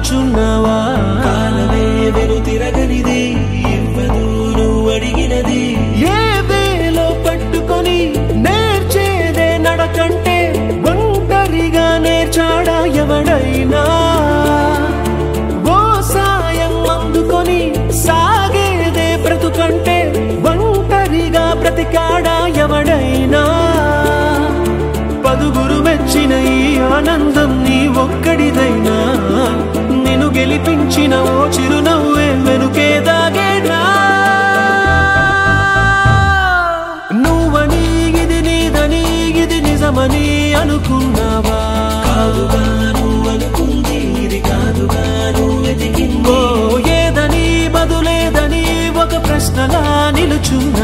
అనుచున్నావా కాలమే వెను తిరగనిది ఇవ్వదు నువ్వు అడిగినది ఏ వేలో పట్టుకొని నేర్చేదే నడకంటే ఒంటరిగా నేర్చాడా ఎవడైనా ఓ సాయం అందుకొని సాగేదే బ్రతుకంటే ఒంటరిగా బ్రతికాడా ఎవడైనా పదుగురు మెచ్చిన ఈ ఆనందం నీ ఒక్కడిదైనా నిన్ను గెలిపించిన ఓ చిరునవ్వే వెనుకే దాగేనా నువ్వని ఇది నీదని ఇది నిజమని అనుకున్నావా కాదుగా నువ్వు అనుకుంది ఇది కాదుగా నువ్వు వెతికింది ఓ ఏదని బదులేదని ఒక ప్రశ్నలా నిలుచున్నా